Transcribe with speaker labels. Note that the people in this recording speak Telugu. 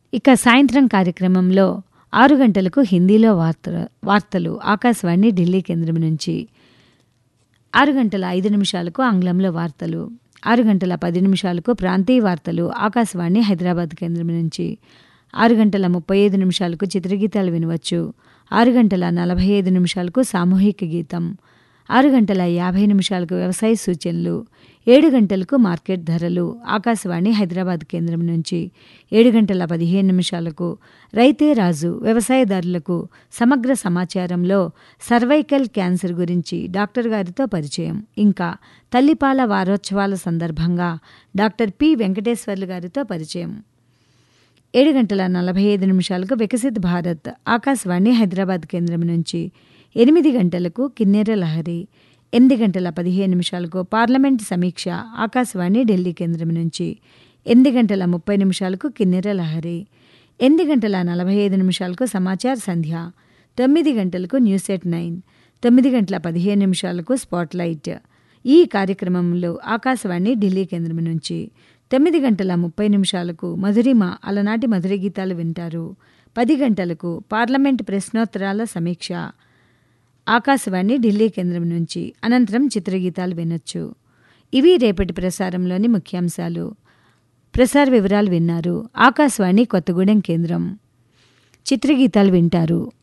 Speaker 1: ఇక సాయంత్రం కార్యక్రమంలో ఆరు గంటలకు హిందీలో వార్త వార్తలు ఆకాశవాణి ఢిల్లీ కేంద్రం నుంచి ఆరు గంటల ఐదు నిమిషాలకు ఆంగ్లంలో వార్తలు ఆరు గంటల పది నిమిషాలకు ప్రాంతీయ వార్తలు ఆకాశవాణి హైదరాబాద్ కేంద్రం నుంచి ఆరు గంటల ముప్పై ఐదు నిమిషాలకు చిత్రగీతాలు వినవచ్చు ఆరు గంటల నలభై ఐదు నిమిషాలకు సామూహిక గీతం ఆరు గంటల యాభై నిమిషాలకు వ్యవసాయ సూచనలు ఏడు గంటలకు మార్కెట్ ధరలు ఆకాశవాణి హైదరాబాద్ కేంద్రం నుంచి ఏడు గంటల పదిహేను నిమిషాలకు రైతే రాజు వ్యవసాయదారులకు సమగ్ర సమాచారంలో సర్వైకల్ క్యాన్సర్ గురించి డాక్టర్ గారితో పరిచయం ఇంకా తల్లిపాల వారోత్సవాల సందర్భంగా డాక్టర్ పి వెంకటేశ్వర్లు గారితో పరిచయం ఏడు గంటల నలభై ఐదు నిమిషాలకు వికసిత్ భారత్ ఆకాశవాణి హైదరాబాద్ కేంద్రం నుంచి ఎనిమిది గంటలకు కిన్నెర లహరి ఎనిమిది గంటల పదిహేను నిమిషాలకు పార్లమెంట్ సమీక్ష ఆకాశవాణి ఢిల్లీ కేంద్రం నుంచి ఎనిమిది గంటల ముప్పై నిమిషాలకు కిన్నెర లహరి ఎనిమిది గంటల నలభై ఐదు నిమిషాలకు సమాచార సంధ్య తొమ్మిది గంటలకు న్యూస్ ఎట్ నైన్ తొమ్మిది గంటల పదిహేను నిమిషాలకు స్పాట్లైట్ ఈ కార్యక్రమంలో ఆకాశవాణి ఢిల్లీ కేంద్రం నుంచి తొమ్మిది గంటల ముప్పై నిమిషాలకు మధురిమ అలనాటి మధుర గీతాలు వింటారు పది గంటలకు పార్లమెంట్ ప్రశ్నోత్తరాల సమీక్ష ఆకాశవాణి ఢిల్లీ కేంద్రం నుంచి అనంతరం చిత్రగీతాలు వినొచ్చు ఇవి రేపటి ప్రసారంలోని ముఖ్యాంశాలు ప్రసార వివరాలు విన్నారు ఆకాశవాణి కొత్తగూడెం కేంద్రం చిత్రగీతాలు వింటారు